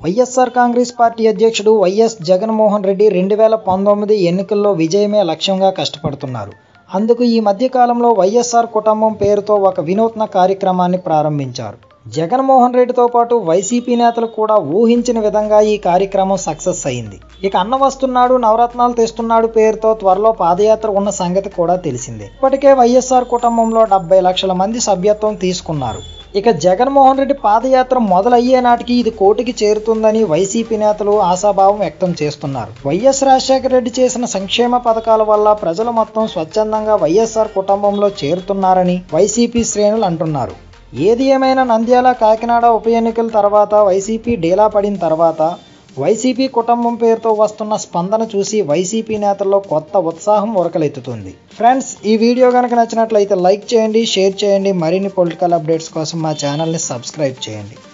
YSR Congress party అధ్యక్షుడు YS Jaganmohan Reddy రెండు వేల పంతొమ్మిది ఎన్నికల్లో విజయమే లక్ష్యంగా కష్టపడుతున్నారు అందుకు ఈ మధ్య కాలంలో వైఎస్ఆర్ కుటుంబం పేరుతో ఒక వినూత్న కార్యక్రమాన్ని ప్రారంభించారు జగన్మోహన్ రెడ్డితో పాటు వైసీపీ నేతలు కూడా ఊహించిన విధంగా ఈ కార్యక్రమం సక్సెస్ అయింది ఇక అన్న వస్తున్నాడు నవరత్నాలు తెస్తున్నాడు పేరుతో త్వరలో పాదయాత్ర ఉన్న సంగతి కూడా తెలిసిందే ఇప్పటికే వైఎస్ఆర్ కుటుంబంలో డెబ్బై లక్షల మంది సభ్యత్వం తీసుకున్నారు ఇక జగన్మోహన్ రెడ్డి పాదయాత్ర మొదలయ్యే నాటికి ఇది కోటికి చేరుతుందని వైసీపీ నేతలు ఆశాభావం వ్యక్తం చేస్తున్నారు వైఎస్ రాజశేఖర రెడ్డి చేసిన సంక్షేమ పథకాల వల్ల ప్రజలు మొత్తం స్వచ్ఛందంగా వైఎస్ఆర్ కుటుంబంలో చేరుతున్నారని వైసీపీ శ్రేణులు అంటున్నారు ఏది ఏమైనా నంద్యాల కాకినాడ ఉప ఎన్నికల తర్వాత వైసీపీ డీలా పడిన తర్వాత వైసీపీ కుటుంబం పేరుతో వస్తున్న స్పందన చూసి వైసీపీ నేతల్లో కొత్త ఉత్సాహం ఉరకలెత్తుతుంది ఫ్రెండ్స్ ఈ వీడియో కనుక నచ్చినట్లయితే లైక్ చేయండి షేర్ చేయండి మరిన్ని పొలిటికల్ అప్డేట్స్ కోసం మా ఛానల్ని సబ్స్క్రైబ్ చేయండి